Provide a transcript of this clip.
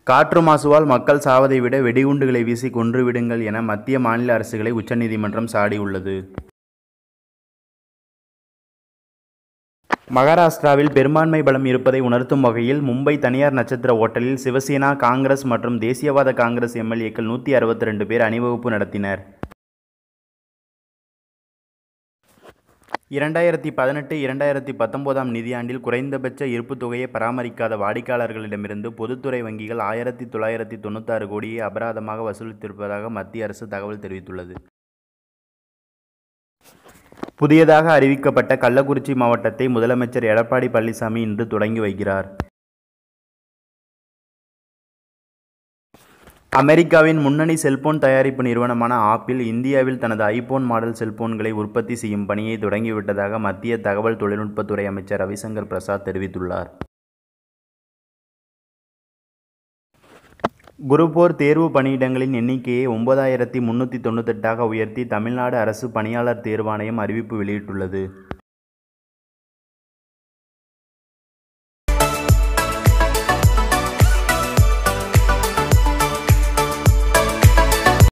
காற்று மாசுவால் மக்கள் சாவதை விட வெடிகுண்டுகளை வீசி கொன்றுவிடுங்கள் என மத்திய மாநில அரசுகளை உச்சநீதிமன்றம் சாடியுள்ளது மகாராஷ்டிராவில் பெரும்பான்மை பலம் இருப்பதை உணர்த்தும் வகையில் மும்பை தனியார் நட்சத்திர ஓட்டலில் சிவசேனா காங்கிரஸ் மற்றும் தேசியவாத காங்கிரஸ் எம்எல்ஏக்கள் நூற்றி அறுபத்தி ரெண்டு பேர் அணிவகுப்பு நடத்தினர் இரண்டாயிரத்தி பதினெட்டு இரண்டாயிரத்தி பத்தொன்பதாம் நிதியாண்டில் குறைந்தபட்ச இருப்புத் தொகையை பராமரிக்காத வாடிக்கையாளர்களிடமிருந்து பொதுத்துறை வங்கிகள் ஆயிரத்தி தொள்ளாயிரத்தி தொண்ணூத்தாறு கோடியை அபராதமாக வசூலித்திருப்பதாக மத்திய அரசு தகவல் தெரிவித்துள்ளது புதியதாக அறிவிக்கப்பட்ட கள்ளக்குறிச்சி மாவட்டத்தை முதலமைச்சர் எடப்பாடி பழனிசாமி இன்று தொடங்கி வைக்கிறார் அமெரிக்காவின் முன்னணி செல்போன் தயாரிப்பு நிறுவனமான ஆப்பிள் இந்தியாவில் தனது ஐபோன் மாடல் செல்போன்களை உற்பத்தி செய்யும் பணியை தொடங்கிவிட்டதாக மத்திய தகவல் தொழில்நுட்பத்துறை அமைச்சர் ரவிசங்கர் பிரசாத் தெரிவித்துள்ளார் குருபோர் தேர்வு பணியிடங்களின் எண்ணிக்கையை ஒன்பதாயிரத்தி முன்னூற்றி தொண்ணூத்தெட்டாக உயர்த்தி தமிழ்நாடு அரசு பணியாளர் தேர்வாணையம் அறிவிப்பு வெளியிட்டுள்ளது